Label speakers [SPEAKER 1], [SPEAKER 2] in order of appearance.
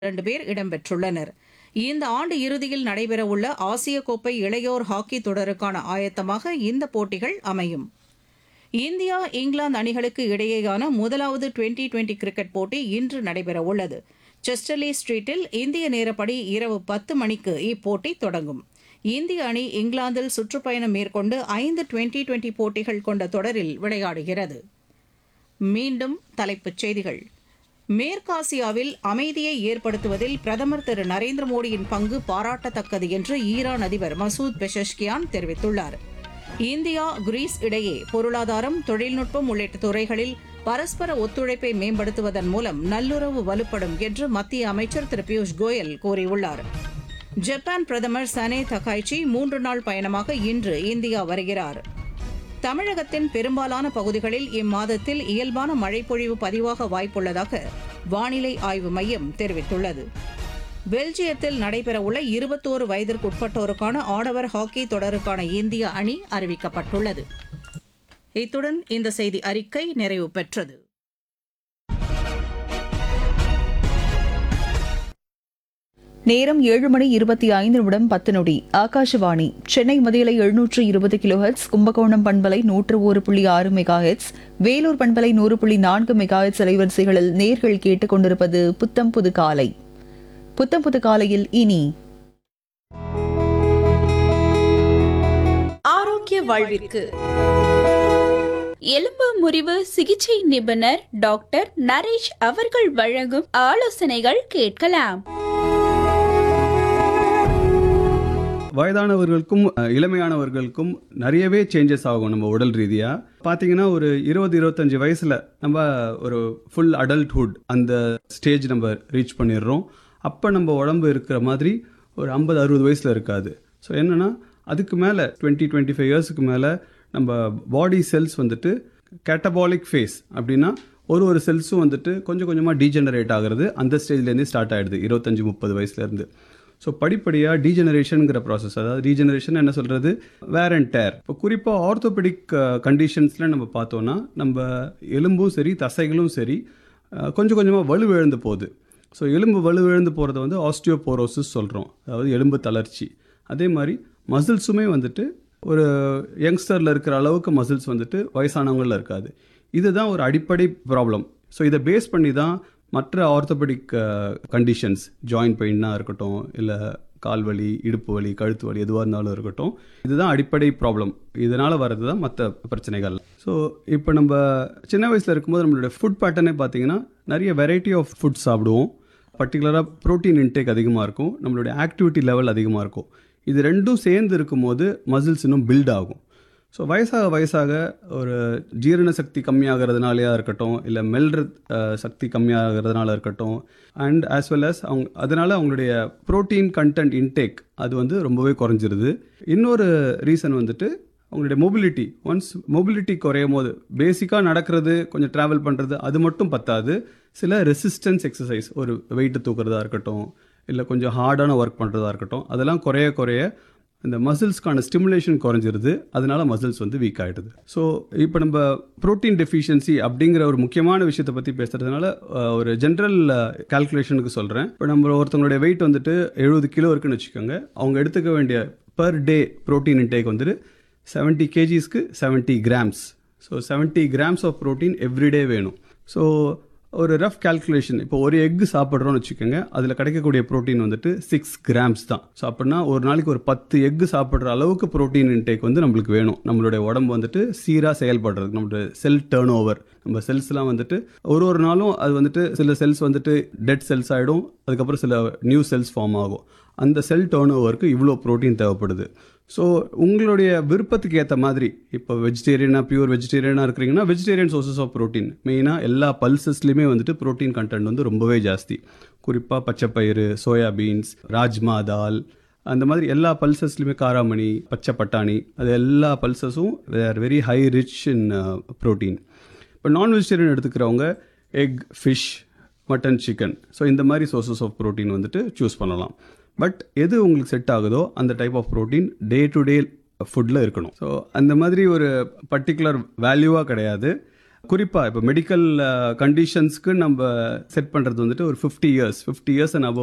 [SPEAKER 1] இரண்டு பேர் இடம்பெற்றுள்ளனர் இந்த ஆண்டு இறுதியில் நடைபெறவுள்ள ஆசிய கோப்பை இளையோர் ஹாக்கி தொடருக்கான ஆயத்தமாக இந்த போட்டிகள் அமையும் இந்தியா இங்கிலாந்து அணிகளுக்கு இடையேயான முதலாவது டுவெண்டி டுவெண்டி கிரிக்கெட் போட்டி இன்று நடைபெறவுள்ளது செஸ்டர்லி ஸ்ட்ரீட்டில் இந்திய நேரப்படி இரவு பத்து மணிக்கு இப்போட்டி தொடங்கும் இந்திய அணி இங்கிலாந்தில் சுற்றுப்பயணம் மேற்கொண்டு ஐந்து டுவெண்டி டுவெண்டி போட்டிகள் கொண்ட தொடரில் விளையாடுகிறது மீண்டும் தலைப்புச் செய்திகள் மேற்காசியாவில் அமைதியை ஏற்படுத்துவதில் பிரதமர் திரு நரேந்திர மோடியின் பங்கு பாராட்டத்தக்கது என்று ஈரான் அதிபர் மசூத் பெஷஷ்கியான் தெரிவித்துள்ளார் இந்தியா கிரீஸ் இடையே பொருளாதாரம் தொழில்நுட்பம் உள்ளிட்ட துறைகளில் பரஸ்பர ஒத்துழைப்பை மேம்படுத்துவதன் மூலம் நல்லுறவு வலுப்படும் என்று மத்திய அமைச்சர் திரு பியூஷ் கோயல் கூறியுள்ளார் ஜப்பான் பிரதமர் சனே தகாய்ச்சி மூன்று நாள் பயணமாக இன்று இந்தியா வருகிறார் தமிழகத்தின் பெரும்பாலான பகுதிகளில் இம்மாதத்தில் இயல்பான மழைப்பொழிவு பதிவாக வாய்ப்புள்ளதாக வானிலை ஆய்வு மையம் தெரிவித்துள்ளது பெல்ஜியத்தில் நடைபெறவுள்ள இருபத்தோரு வயதிற்குட்பட்டோருக்கான ஆடவர் ஹாக்கி தொடருக்கான இந்திய அணி அறிவிக்கப்பட்டுள்ளது இத்துடன் இந்த செய்தி அறிக்கை நிறைவு பெற்றது
[SPEAKER 2] நேரம் ஏழு மணி இருபத்தி ஐந்து நிமிடம் பத்து நொடி ஆகாஷவாணி சென்னை மதியலை எழுநூற்று இருபது கிலோ ஹெட்ஸ் கும்பகோணம் பண்பலை நூற்று ஒரு புள்ளி ஆறு மெகா ஹெட்ஸ் வேலூர் பண்பலை நூறு புள்ளி நான்கு மெகா ஹெட்ஸ் அலைவரிசைகளில் நேர்கள் கேட்டுக் கொண்டிருப்பது புத்தம் புது காலை புத்தம் புது காலையில் இனி
[SPEAKER 3] ஆரோக்கிய வாழ்விற்கு எலும்பு முறிவு சிகிச்சை நிபுணர் டாக்டர் நரேஷ் அவர்கள் வழங்கும் ஆலோசனைகள் கேட்கலாம்
[SPEAKER 4] வயதானவர்களுக்கும் அஹ், இளமையானவர்களுக்கும் நிறையவே சேஞ்சஸ் ஆகும் நம்ம உடல் ரீதியாக பார்த்தீங்கன்னா ஒரு இருபது இருபத்தஞ்சி வயசில் நம்ம ஒரு ஃபுல் அடல்ட்ஹுட் அந்த ஸ்டேஜ் நம்ம ரீச் பண்ணிடுறோம் அப்போ நம்ம உடம்பு இருக்கிற மாதிரி ஒரு ஐம்பது அறுபது வயசில் இருக்காது ஸோ என்னென்னா அதுக்கு மேலே டுவெண்ட்டி டுவெண்ட்டி ஃபைவ் இயர்ஸுக்கு மேலே நம்ம பாடி செல்ஸ் வந்துட்டு கேட்டபாலிக் ஃபேஸ் அப்படின்னா ஒரு ஒரு செல்ஸும் வந்துட்டு கொஞ்சம் கொஞ்சமாக டீஜெனரேட் ஆகிறது அந்த ஸ்டேஜ்லேருந்தே ஸ்டார்ட் ஆகிடுது இருபத்தஞ்சி முப்பது வயசுலேருந்து ஸோ படிப்படியாக டீஜெனரேஷனுங்கிற ப்ராசஸ் அதாவது ரீஜெனரேஷன் என்ன சொல்கிறது வேர் அண்ட் டேர் இப்போ குறிப்பாக ஆர்த்தோபெடிக் கண்டிஷன்ஸில் நம்ம பார்த்தோன்னா நம்ம எலும்பும் சரி தசைகளும் சரி அஹ், கொஞ்சம் கொஞ்சமாக வலுவிழந்து போகுது ஸோ எலும்பு வலுவிழந்து போகிறத வந்து ஆஸ்டியோபோரோசிஸ் சொல்கிறோம் அதாவது எலும்பு தளர்ச்சி அதே மாதிரி மசில்ஸுமே வந்துட்டு ஒரு யங்ஸ்டரில் இருக்கிற அளவுக்கு மசில்ஸ் வந்துட்டு வயசானவங்களில் இருக்காது இதுதான் ஒரு அடிப்படை ப்ராப்ளம் ஸோ இதை பேஸ் பண்ணி தான் மற்ற ஆர்த்தோபெடிக் கண்டிஷன்ஸ் ஜாயிண்ட் பெயின்னாக இருக்கட்டும் இல்லை கால் வலி இடுப்பு வலி கழுத்து வலி எதுவாக இருந்தாலும் இருக்கட்டும் இதுதான் அடிப்படை ப்ராப்ளம் இதனால் வர்றது தான் மற்ற பிரச்சனைகள் ஸோ இப்போ நம்ம சின்ன வயசில் இருக்கும்போது நம்மளுடைய ஃபுட் பேட்டர்னே பார்த்தீங்கன்னா நிறைய வெரைட்டி ஆஃப் ஃபுட் சாப்பிடுவோம் பர்டிகுலராக ப்ரோட்டீன் இன்டேக் அதிகமாக இருக்கும் நம்மளுடைய ஆக்டிவிட்டி லெவல் அதிகமாக இருக்கும் இது ரெண்டும் சேர்ந்து இருக்கும்போது மசில்ஸ் இன்னும் பில்ட் ஆகும் ஸோ வயசாக வயசாக ஒரு ஜீரண சக்தி கம்மியாகிறதுனாலையா இருக்கட்டும் இல்லை மெல்ற அஹ், சக்தி கம்மியாகிறதுனால இருக்கட்டும் அண்ட் ஆஸ் வெல் as அவங்க அதனால் அவங்களுடைய ப்ரோட்டீன் கண்டென்ட் இன்டேக் அது வந்து ரொம்பவே குறைஞ்சிருது இன்னொரு ரீசன் வந்துட்டு அவங்களுடைய மொபிலிட்டி ஒன்ஸ் மொபிலிட்டி குறையும் போது பேசிக்காக நடக்கிறது கொஞ்சம் ட்ராவல் பண்ணுறது அது மட்டும் பத்தாது சில ரெசிஸ்டன்ஸ் எக்ஸசைஸ் ஒரு வெயிட்டு தூக்குறதா இருக்கட்டும் இல்லை கொஞ்சம் ஹார்டான ஒர்க் பண்ணுறதா இருக்கட்டும் அதெல்லாம் குறைய குறைய இந்த மசில்ஸ்க்கான ஸ்டிமுலேஷன் குறைஞ்சிருது அதனால மசில்ஸ் வந்து வீக் ஆகிடுது ஸோ இப்போ நம்ம ப்ரோட்டீன் டெஃபிஷியன்சி அப்படிங்கிற ஒரு முக்கியமான விஷயத்தை பற்றி பேசுறதுனால அஹ், ஒரு ஜென்ரல் கால்குலேஷனுக்கு சொல்கிறேன் இப்போ நம்ம ஒருத்தவங்களுடைய வெயிட் வந்துட்டு எழுபது கிலோ இருக்குன்னு வச்சுக்கோங்க அவங்க எடுத்துக்க வேண்டிய பர் டே ப்ரோட்டீன் இன்டேக் வந்துட்டு செவன்ட்டி கேஜிஸ்க்கு seventy grams so seventy grams of protein everyday வேணும் ஸோ ஒரு ரஃப் கால்குலேஷன் இப்போ ஒரு எக் சாப்பிட்றோம்னு வச்சுக்கோங்க அதில் கிடைக்கக்கூடிய ப்ரோட்டீன் வந்துட்டு சிக்ஸ் கிராம்ஸ் தான் ஸோ அப்படின்னா ஒரு நாளைக்கு ஒரு பத்து எக் சாப்பிட்ற அளவுக்கு ப்ரோட்டீன் இன்டேக் வந்து நம்மளுக்கு வேணும் நம்மளுடைய உடம்பு வந்துட்டு சீராக செயல்படுறது நம்மளுடைய செல் டேர்ன் ஓவர் நம்ம செல்ஸ்லாம் வந்துட்டு ஒரு ஒரு நாளும் அது வந்துட்டு சில செல்ஸ் வந்துட்டு டெட் செல்ஸ் ஆகிடும் அதுக்கப்புறம் சில நியூ செல்ஸ் ஃபார்ம் ஆகும் அந்த செல் டேர்ன் ஓவருக்கு இவ்வளோ ப்ரோட்டீன் தேவைப்படுது ஸோ உங்களுடைய விருப்பத்துக்கு ஏற்ற மாதிரி இப்போ வெஜிடேரியனாக பியூர் வெஜிடேரியனாக இருக்கிறீங்கன்னா வெஜிடேரியன் சோர்சஸ் ஆஃப் ப்ரோட்டீன் மெயினாக எல்லா பல்சஸ்லையுமே வந்துட்டு ப்ரோட்டீன் கண்டென்ட் வந்து ரொம்பவே ஜாஸ்தி குறிப்பாக பச்சைப்பயிறு சோயா பீன்ஸ் ராஜ்மா தால் அந்த மாதிரி எல்லா பல்சஸ்லையுமே காராமணி பச்சை பட்டாணி அது எல்லா பல்சஸும் are very high rich in protein இப்போ நான் வெஜிடேரியன் எடுத்துக்கிறவங்க egg fish mutton chicken so இந்த மாதிரி சோர்சஸ் ஆஃப் ப்ரோட்டீன் வந்துட்டு சூஸ் பண்ணலாம் பட் எது உங்களுக்கு செட் ஆகுதோ அந்த type of protein day to day ஃபுட்டில் இருக்கணும் ஸோ அந்த மாதிரி ஒரு பர்டிகுலர் வேல்யூவாக கிடையாது குறிப்பாக இப்போ மெடிக்கல் கண்டிஷன்ஸ்க்கு நம்ம செட் பண்ணுறது வந்துட்டு ஒரு fifty years fifty years and